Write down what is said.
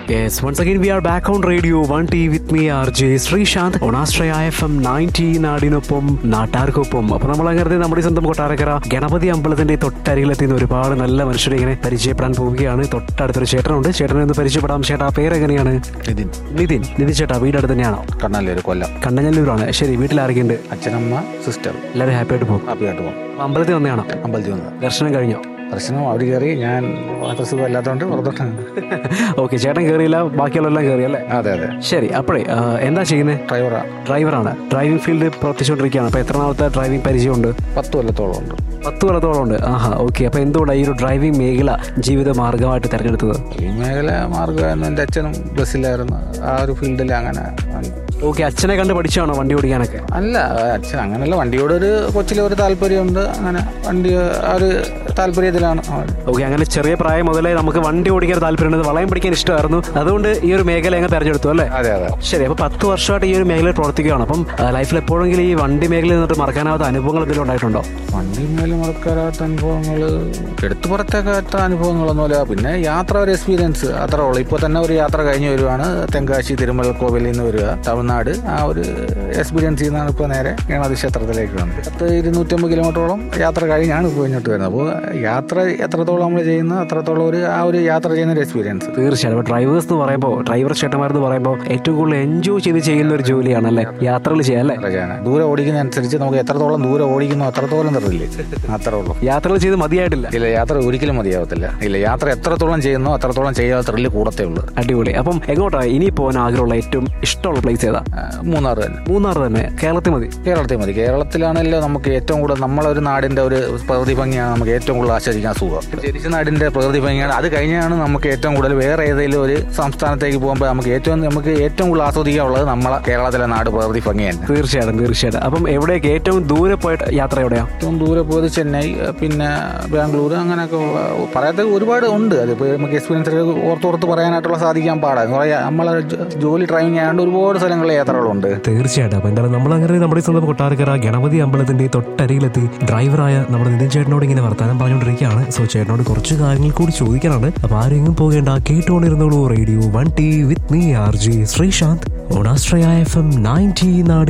Yes, once again we are back on radio 1T with me RJ Sreesanth Onashraya F M ninety നാടിനൊപ്പം നാട്ടാർക്കൊപ്പം അപ്പൊ നമ്മൾ അങ്ങനെ നമ്മുടെ ഈ സ്വന്തം കൊട്ടാരക്കര ഗണപതി അമ്പലത്തിന്റെ തൊട്ടരികിലെത്തുന്ന ഒരുപാട് നല്ല മനുഷ്യരെ ഇങ്ങനെ പരിചയപ്പെടാൻ പോവുകയാണ് തൊട്ടടുത്തൊരു ചേട്ടനുണ്ട് ചേട്ടനെ ഒന്ന് പരിചയപ്പെടാം ചേട്ടാ പേരെങ്ങനെയാണ് നിതിൻ നിതിൻ നിതിൻ ചേട്ടാ വീട് അടുത്ത് തന്നെയാണോ കണ്ണല്ലൂർ കൊല്ലം കണ്ണഞ്ഞല്ലൂരാണ് ശരി വീട്ടിൽ ആരൊക്കെയുണ്ട് അച്ഛനമ്മ സിസ്റ്റർ എല്ലാവരും ഹാപ്പി ആയിട്ട് പോകും ഹാപ്പിയായിട്ട് പോകും അപ്പൊ അമ്പലത്തിൽ വന്നെയാണോ അമ്പലത്തിൽ വന്നത് ദർശനം കഴിഞ്ഞോ പ്രശ്നം അവിടെ കയറി ഞാൻ അത്ര സുഖം അല്ലാത്തതുകൊണ്ട് പുറത്തോട്ടാണ് ഓക്കെ ചേട്ടൻ കയറിയില്ല ബാക്കിയുള്ളതെല്ലാം കയറി അല്ലേ അതെ അതെ ശരി അപ്പോഴേ ആ, എന്താ ചെയ്യുന്നത് ഡ്രൈവറാ ഡ്രൈവറാണ് ഡ്രൈവിംഗ് ഫീൽഡ് പ്രവർത്തിച്ചുകൊണ്ടിരിക്കുകയാണ് അപ്പോൾ എത്ര നാളത്തെ ഡ്രൈവിംഗ് പരിചയമുണ്ട് പത്ത് കൊല്ലത്തോളം ഉണ്ട് പത്ത് കൊല്ലത്തോളം ഉണ്ട് ആഹാ ഓക്കെ അപ്പോൾ എന്തുകൊണ്ടാണ് ഈ ഒരു ഡ്രൈവിംഗ് മേഖല ജീവിത മാർഗമായിട്ട് തിരഞ്ഞെടുത്തത് ഈ മേഖല മാർഗമായിരുന്നു എൻ്റെ അച്ഛനും ബസ്സിലായിരുന്നു ആ ഒരു ഫീൽഡിൽ അങ്ങനെ വന്നു. ഓക്കെ അച്ഛനെ കണ്ട് പഠിച്ചാണോ വണ്ടി ഓടിക്കാനൊക്കെ അല്ല അച്ഛൻ അങ്ങനെയല്ല വണ്ടിയോട് ഒരു കൊച്ചിലെ ഒരു താല്പര്യമുണ്ട് അങ്ങനെ വണ്ടി ആ ഒരു താല്പര്യത്തിലാണ് അവൻ. ഓക്കെ അങ്ങനെ ചെറിയ പ്രായം മുതലേ നമുക്ക് വണ്ടി ഓടിക്കാൻ താല്പര്യമുണ്ട് വളയം പിടിക്കാൻ ഇഷ്ടമായിരുന്നു അതുകൊണ്ട് ഈ ഒരു മേഖല അങ്ങ് തിരഞ്ഞെടുത്തു അല്ലേ അതെ അതെ ശരി അപ്പോൾ പത്ത് വർഷമായിട്ട് ഈ ഒരു മേഖലയിൽ പ്രവർത്തിക്കുകയാണ് അപ്പം ലൈഫിൽ എപ്പോഴെങ്കിലും ഈ വണ്ടി മേഖലയിൽ നിന്നിട്ട് മറക്കാനാവാത്ത അനുഭവങ്ങൾ എന്തെങ്കിലും ഉണ്ടായിട്ടുണ്ടോ വണ്ടി മേലെ മുടക്കാത്ത അനുഭവങ്ങൾ എടുത്തു പുറത്തേക്കാത്ത അനുഭവങ്ങളൊന്നുമില്ല പിന്നെ യാത്ര ഒരു എക്സ്പീരിയൻസ് അത്രേ ഉള്ളൂ ഇപ്പോൾ തന്നെ ഒരു യാത്ര കഴിഞ്ഞ് വരുവാണ് തെങ്കാശി തിരുമല കോവിലിൽ നിന്ന് വരിക തമിഴ്നാട് ആ ഒരു എക്സ്പീരിയൻസ് ചെയ്യുന്നതാണ് ഇപ്പോൾ നേരെ ഗണപതി ക്ഷേത്രത്തിലേക്ക് വന്നത് പത്ത് ഇരുന്നൂറ്റമ്പത് കിലോമീറ്ററോളം യാത്ര കഴിഞ്ഞാണ് ഇപ്പോൾ ഇങ്ങോട്ട് വരുന്നത് അപ്പോൾ യാത്ര എത്രത്തോളം നമ്മൾ ചെയ്യുന്നു അത്രത്തോളം ഒരു ആ ഒരു യാത്ര ചെയ്യുന്ന ഒരു എക്സ്പീരിയൻസ് തീർച്ചയായും അപ്പോൾ ഡ്രൈവേഴ്സ് എന്ന് പറയുമ്പോൾ ഡ്രൈവർ ചേട്ടന്മാരെന്ന് പറയുമ്പോൾ ഏറ്റവും കൂടുതൽ എൻജോയ് ചെയ്ത് ചെയ്യുന്ന ഒരു ജോലിയാണ് അല്ലേ യാത്രകൾ ചെയ്യാം അല്ലേ യാത്ര ചെയ്യാൻ ദൂരെ ഓടിക്കുന്നതനുസരിച്ച് നമുക്ക് എത്രത്തോളം ദൂരെ ഓടിക്കുന്നു അത്രത്തോളം തരില്ലേ അത്രേ ഉള്ളൂ യാത്രകൾ ചെയ്ത് മതിയായിട്ടില്ല ഇല്ല യാത്ര ഒരിക്കലും മതിയാവത്തില്ല ഇല്ല യാത്ര എത്രത്തോളം ചെയ്യുന്നോ അത്രത്തോളം ചെയ്യാതെ ത്രില്ല് കൂടത്തേ ഉള്ളൂ അടിപൊളി അപ്പം എങ്ങോട്ടാ ഇനി പോകാൻ ആഗ്രഹമുള്ള ഏറ്റവും ഇഷ്ടമുള്ള പ്ലേസ് ഏതാ ആ, മൂന്നാർ തന്നെ മൂന്നാർ തന്നെ കേരളത്തിൽ മതി കേരളത്തിൽ മതി കേരളത്തിലാണല്ലോ നമുക്ക് ഏറ്റവും കൂടുതൽ നമ്മളൊരു നാടിന്റെ ഒരു പ്രകൃതി ഭംഗിയാണ് നമുക്ക് ഏറ്റവും കൂടുതൽ ആസ്വദിക്കാൻ സുഖം ജനിച്ച നാടിന്റെ പ്രകൃതി ഭംഗിയാണ് അത് കഴിഞ്ഞാണ് നമുക്ക് ഏറ്റവും കൂടുതൽ വേറെ ഏതെങ്കിലും ഒരു സംസ്ഥാനത്തേക്ക് പോകുമ്പോൾ നമുക്ക് ഏറ്റവും നമുക്ക് ഏറ്റവും കൂടുതൽ ആസ്വദിക്കാനുള്ളത് നമ്മളെ കേരളത്തിലെ നാട് പ്രകൃതി ഭംഗി തന്നെ തീർച്ചയായിട്ടും തീർച്ചയായിട്ടും അപ്പം എവിടേക്ക് ഏറ്റവും ദൂരെ പോയിട്ട് യാത്ര എവിടെയാ ഏറ്റവും ദൂരെ പോയത് ചെന്നൈ പിന്നെ ബാംഗ്ലൂർ അങ്ങനെയൊക്കെ ഉള്ള പറയാത്ത ഒരുപാട് ഉണ്ട് അതിപ്പോൾ നമുക്ക് എക്സ്പീരിയൻസ് ഓർത്തോർത്ത് പറയാനായിട്ടുള്ള സാധിക്കാൻ പാടാണ് പറയാ നമ്മളെ ജോ- ജോലി ഡ്രൈവിംഗ് ആയതുകൊണ്ട് ഒരുപാട് സ്ഥലങ്ങളിലെ യാത്രകളുണ്ട് തീർച്ചയായിട്ടും അപ്പൊ എന്തായാലും നമ്മൾ അങ്ങനെ നമ്മുടെ സ്വന്തം കൊട്ടാരക്കര ഗണപതി അമ്പലത്തിന്റെ തൊട്ടരികിലെത്തി ഡ്രൈവറായ നമ്മുടെ നിതിൻ ചേട്ടനോട് ഇങ്ങനെ വർത്താനം പറഞ്ഞുകൊണ്ടിരിക്കുകയാണ് സോ ചേട്ടനോട് കുറച്ച് കാര്യങ്ങൾ കൂടി ചോദിക്കാനാണ് അപ്പൊ ആരെങ്കിലും പോകേണ്ട കേട്ടുകൊണ്ടിരുന്നോളൂ radio one T with me R J Sreesanth Onashraya F M ninety നാട്